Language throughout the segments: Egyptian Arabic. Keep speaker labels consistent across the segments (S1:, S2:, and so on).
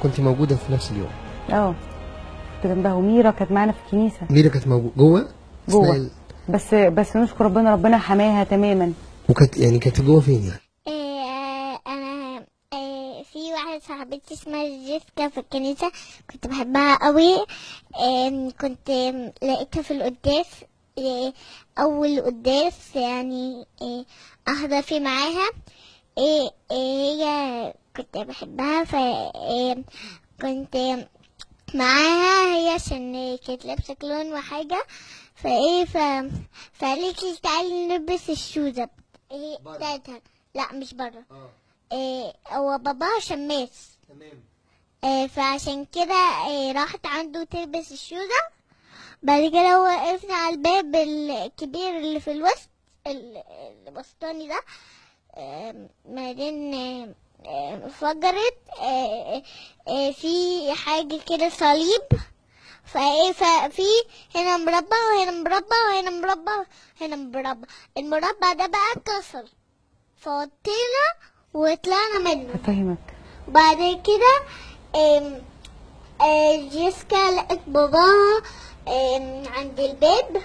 S1: كنت موجوده في نفس اليوم
S2: اه كنت جنبها وميرا كانت معانا في الكنيسه
S1: ميرا كانت موجوده جوه
S2: جوه.
S1: أثناء ال-
S2: بس بس نشكر ربنا ربنا حماها تماما
S1: وكانت يعني كانت جوه فين يعني
S3: إيه، انا إيه، في واحده صاحبتي اسمها جيسكا في الكنيسه كنت بحبها قوي إيه، كنت لقيتها في القداس إيه، اول قداس يعني إيه، احضر فيه معاها إيه، إيه، هي كنت بحبها ف إيه، كنت معاها هي عشان كانت لابسه كلون وحاجه فايه ف فقالت لي تعالي نلبس الشوزه ايه بتاعتها لا مش بره إيه هو باباها شماس
S1: تمام
S3: إيه فعشان كده إيه راحت عنده تلبس الشوزة بعد كده وقفنا على الباب الكبير اللي في الوسط ال- الوسطاني ده إيه، بعدين إيه، إيه، انفجرت إيه، إيه، في حاجة كده صليب فايه ففي هنا مربع وهنا مربع وهنا مربع وهنا مربع المربع ده بقى اتكسر فوطينا وطلعنا منه
S2: افهمك
S3: بعد كده آم، آه، جيسكا لقت باباها آم، عند الباب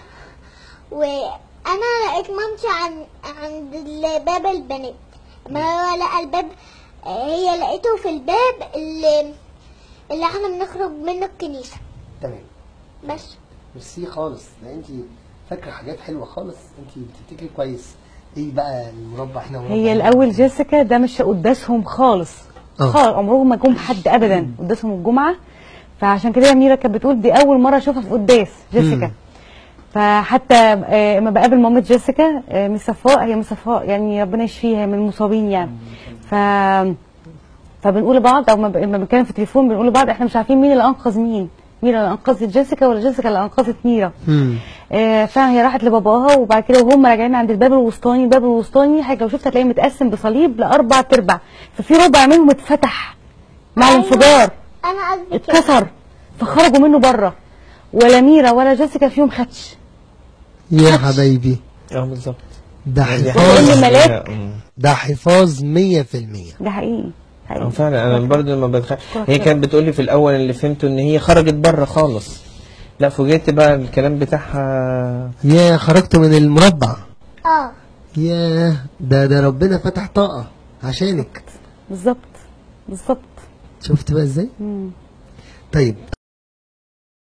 S3: وانا لقيت مامتي عن عند باب البنات ما هو لقى الباب آه، هي لقيته في الباب اللي اللي احنا بنخرج منه الكنيسة
S1: تمام
S3: بس
S1: ميرسي خالص ده انت فاكره حاجات حلوه خالص انت بتفتكري كويس ايه بقى المربع هنا ومربع
S2: هي
S1: هنا؟
S2: الاول جيسيكا ده مش قداسهم خالص
S1: آه.
S2: خالص عمرهم ما جم حد ابدا قداسهم الجمعه فعشان كده يا ميرا كانت بتقول دي اول مره اشوفها في قداس جيسيكا
S1: مم.
S2: فحتى آه، لما بقابل مامة جيسيكا آه، مس صفاء هي مس صفاء يعني ربنا يشفيها من المصابين يعني ف فبنقول لبعض او ما ب- لما بنتكلم في التليفون بنقول لبعض احنا مش عارفين مين اللي انقذ مين ميرا اللي انقذت جيسيكا ولا جيسيكا اللي انقذت ميرا
S1: مم.
S2: آه، فعلا هي راحت لباباها وبعد كده وهم راجعين عند الباب الوسطاني الباب الوسطاني حاجه لو شفت هتلاقيه متقسم بصليب لاربع تربع ففي ربع منهم اتفتح مع
S3: أيوة.
S2: الانفجار
S3: انا قصدي كده
S2: اتكسر فخرجوا منه بره ولا ميرا ولا جيسيكا فيهم خدش
S1: يا حبايبي
S4: اه بالظبط
S1: ده
S4: يعني دي
S1: حفاظ
S2: كأن ملاك.
S4: مم.
S1: ده حفاظ 100%
S2: ده حقيقي
S4: اه
S2: حقيقي
S4: فعلا انا برضو لما بتخ...
S2: كويس.
S4: هي كانت بتقول لي في الاول اللي فهمته ان هي خرجت بره خالص لا فوجئت بقى الكلام بتاعها
S1: يا خرجت من المربع
S3: اه
S1: يا ده ده ربنا فتح طاقه عشانك
S2: بالظبط بالظبط
S1: شفت بقى ازاي
S2: مم.
S1: طيب